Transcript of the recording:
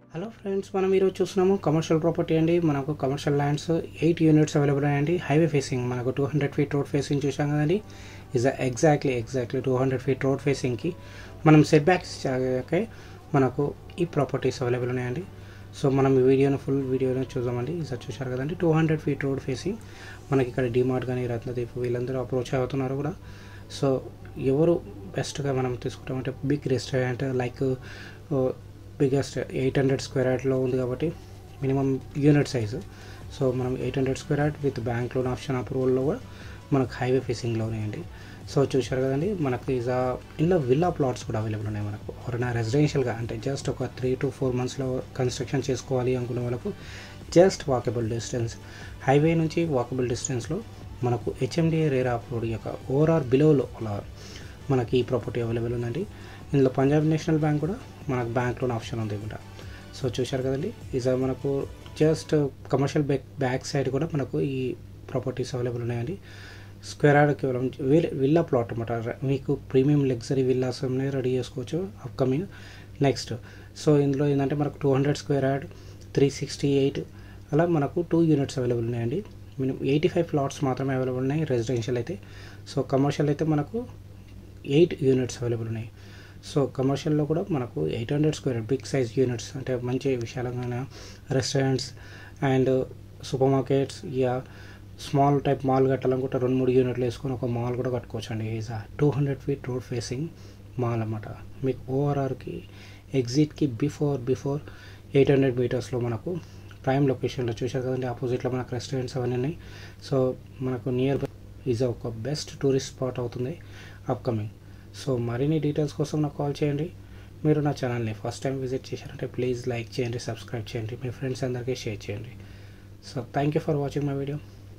hello friends మనం ఈరోజు చూస్తున్నాము కమర్షియల్ ప్రాపర్టీ అండి మనకు commercial lands eight units available అండి హైవే ఫేసింగ్ మనకు two hundred feet road facing చూసాం కదండి is exactly exactly two hundred feet road ఫేసింగ్కి మనం సెట్ బ్యాక్స్ చాకే మనకు ఈ ప్రాపర్టీస్ అవైలబుల్ ఉన్నాయండి సో మనం ఈ వీడియోను ఫుల్ వీడియోను చూద్దామండి ఈసారి చూశారు కదండి two hundred feet road facing మనకి ఇక్కడ డిమార్ట్ కానీ రత్నదీప్ వీళ్ళందరూ అప్రోచ్ అవుతున్నారు కూడా సో ఎవరు బెస్ట్గా మనం తీసుకుంటామంటే big restaurant like biggest eight hundred square యార్డ్లో ఉంది కాబట్టి మినిమం యూనిట్ సైజు సో మనం eight hundred square yard with bank loan option అప్రూవల్లో కూడా మనకు హైవే ఫేసింగ్లో ఉన్నాయండి సో చూశారు కదండి మనకు ఇజా ఇందులో విల్లా ప్లాట్స్ కూడా అవైలబుల్ ఉన్నాయి మనకు ఎవరైనా రెసిడెన్షియల్గా అంటే జస్ట్ ఒక త్రీ టు ఫోర్ మంత్స్లో కన్స్ట్రక్షన్ చేసుకోవాలి అనుకునే వాళ్ళకు జస్ట్ వాకబుల్ డిస్టెన్స్ హైవే నుంచి వాకబుల్ డిస్టెన్స్లో మనకు హెచ్ఎండిఏ రేరా అప్రూవ్డ్ యొక్క ఓవరాల్ బిలోలో అలా మనకి ఈ ప్రాపర్టీ అవైలబుల్ ఉందండి ఇందులో పంజాబ్ నేషనల్ బ్యాంక్ కూడా మనకు బ్యాంక్ లోన్ ఆప్షన్ ఉంది కూడా సో చూశారు కదండి ఇది మనకు just commercial back back side కూడా మనకు ఈ ప్రాపర్టీస్ అవైలబుల్ ఉన్నాయండి స్క్వేర్ యార్డ్ కేవలం విల్లా ప్లాట్ అనమాట మీకు ప్రీమియం లగ్జరీ విల్లాస్ రెడీ చేసుకోవచ్చు అప్కమింగ్ నెక్స్ట్ సో ఇందులో ఏంటంటే మనకు two hundred square yard three sixty eight అలా మనకు టూ యూనిట్స్ అవైలబుల్ ఉన్నాయండి మినిమం ఎయిటీ ఫైవ్ ప్లాట్స్ మాత్రమే అవైలబుల్ ఉన్నాయి రెసిడెన్షియల్ అయితే సో కమర్షియల్ అయితే మనకు ఎయిట్ యూనిట్స్ అవైలబుల్ ఉన్నాయి సో కమర్షియల్లో కూడా మనకు eight hundred square big size units అంటే మంచి విశాలంగా రెస్టారెంట్స్ అండ్ సూపర్ మార్కెట్స్ యా స్మాల్ టైప్ మాల్ కట్టాలనుకుంటే రెండు మూడు యూనిట్లు వేసుకొని ఒక మాల్ కూడా కట్టుకోవచ్చు అండి is two hundred feet road facing mall అన్నమాట మీకు ఓఆర్ఆర్కి ఎగ్జిట్కి బిఫోర్ బిఫోర్ ఎయిట్ హండ్రెడ్ మీటర్స్లో మనకు ప్రైమ్ లొకేషన్లో చూశారు కదండి ఆపోజిట్లో మనకు రెస్టారెంట్స్ అవన్నీ ఉన్నాయి సో మనకు నియర్ బై ఈజ్ ఒక బెస్ట్ టూరిస్ట్ స్పాట్ అవుతుంది అప్కమింగ్ సో మరిన్ని డీటెయిల్స్ కోసం నాకు కాల్ చేయండి మీరు నా ఛానల్ని ఫస్ట్ టైం విజిట్ చేశారంటే ప్లీజ్ లైక్ చేయండి సబ్స్క్రైబ్ చేయండి మీ ఫ్రెండ్స్ అందరికీ షేర్ చేయండి so thank you for watching my video